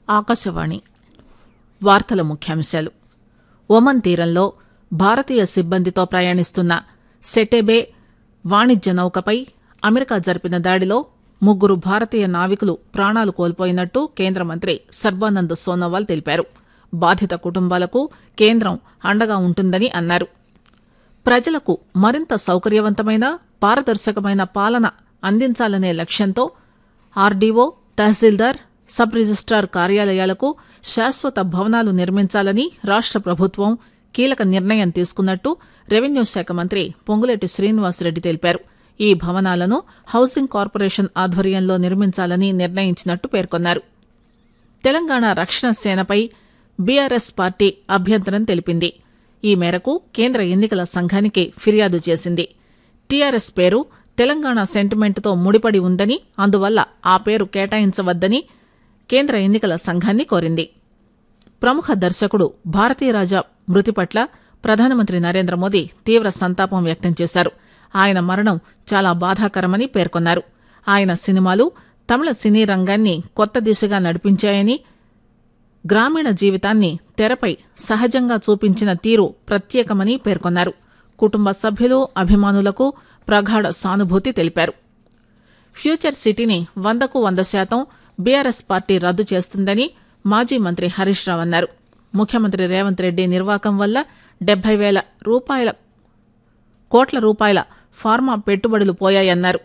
ఆకాశవాణి వార్తల ముఖ్యాంశాలు ఒమన్ తీరంలో భారతీయ సిబ్బందితో ప్రయాణిస్తున్న సెటెబే వాణిజ్య నౌకపై అమెరికా జరిపిన దాడిలో ముగ్గురు భారతీయ నావికులు ప్రాణాలు కోల్పోయినట్టు కేంద్ర మంత్రి సర్బానంద్ సోనోవాల్ తెలిపారు బాధిత కుటుంబాలకు కేంద్రం అండగా ఉంటుందని అన్నారు ప్రజలకు మరింత సౌకర్యవంతమైన పారదర్శకమైన పాలన అందించాలనే లక్ష్యంతో ఆర్డీఓ తహసీల్దార్ సబ్ రిజిస్టార్ కార్యాలయాలకు శాశ్వత భవనాలు నిర్మించాలని రాష్ట ప్రభుత్వం కీలక నిర్ణయం తీసుకున్నట్టు రెవెన్యూ శాఖ మంత్రి పొంగులేటి శ్రీనివాసరెడ్డి తెలిపారు ఈ భవనాలను హౌసింగ్ కార్పొరేషన్ ఆధ్వర్యంలో నిర్మించాలని నిర్ణయించినట్టు పేర్కొన్నారు తెలంగాణ రక్షణ సేనపై బీఆర్ఎస్ పార్టీ అభ్యంతరం తెలిపింది ఈ మేరకు కేంద్ర ఎన్నికల సంఘానికి ఫిర్యాదు చేసింది టీఆర్ఎస్ పేరు తెలంగాణ సెంటిమెంట్తో ముడిపడి ఉందని అందువల్ల ఆ పేరు కేటాయించవద్దని కేంద్ర ఎన్నికల సంఘాన్ని కోరింది ప్రముఖ దర్శకుడు భారతీరాజా మృతి పట్ల ప్రధానమంత్రి నరేంద్ర మోదీ తీవ్ర సంతాపం వ్యక్తం చేశారు ఆయన మరణం చాలా బాధాకరమని పేర్కొన్నారు ఆయన సినిమాలు తమిళ సినీ రంగాన్ని కొత్త దిశగా నడిపించాయని గ్రామీణ జీవితాన్ని తెరపై సహజంగా చూపించిన తీరు ప్రత్యేకమని పేర్కొన్నారు కుటుంబ సభ్యులు అభిమానులకు ప్రగాఢ సానుభూతి తెలిపారు ఫ్యూచర్ సిటీని వందకు వంద శాతం బీఆర్ఎస్ పార్టీ రద్దు చేస్తుందని మాజీ మంత్రి హరీష్ రావు అన్నారు ముఖ్యమంత్రి రేవంత్ రెడ్డి నిర్వాకం వల్ల డెబ్బై వేల రూపాయల కోట్ల రూపాయల ఫార్మా పెట్టుబడులు పోయాయన్నారు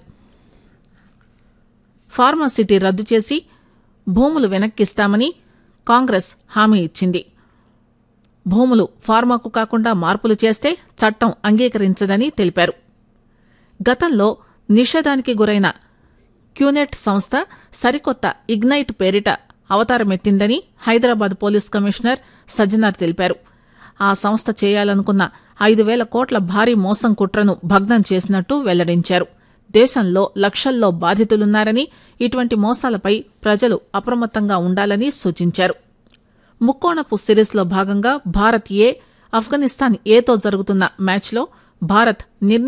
ఫార్మా సిటీ రద్దు చేసి భూములు వెనక్కిస్తామని కాంగ్రెస్ హామీ ఇచ్చింది భూములు ఫార్మాకు కాకుండా మార్పులు చేస్తే చట్టం అంగీకరించదని తెలిపారు గతంలో నిషేధానికి గురైన క్యూనెట్ సంస్థ సరికొత్త ఇగ్నైట్ పేరిట అవతారమెత్తిందని హైదరాబాద్ పోలీస్ కమిషనర్ సజ్జనార్ తెలిపారు ఆ సంస్థ చేయాలనుకున్న ఐదు వేల కోట్ల భారీ మోసం కుట్రను భగ్నం చేసినట్టు వెల్లడించారు దేశంలో లక్షల్లో బాధితులున్నారని ఇటువంటి మోసాలపై ప్రజలు అప్రమత్తంగా ఉండాలని సూచించారు ముక్కోణపు సిరీస్లో భాగంగా భారత్ ఏ ఆఫ్ఘనిస్తాన్ ఏతో జరుగుతున్న మ్యాచ్లో భారత్ నిర్ణీత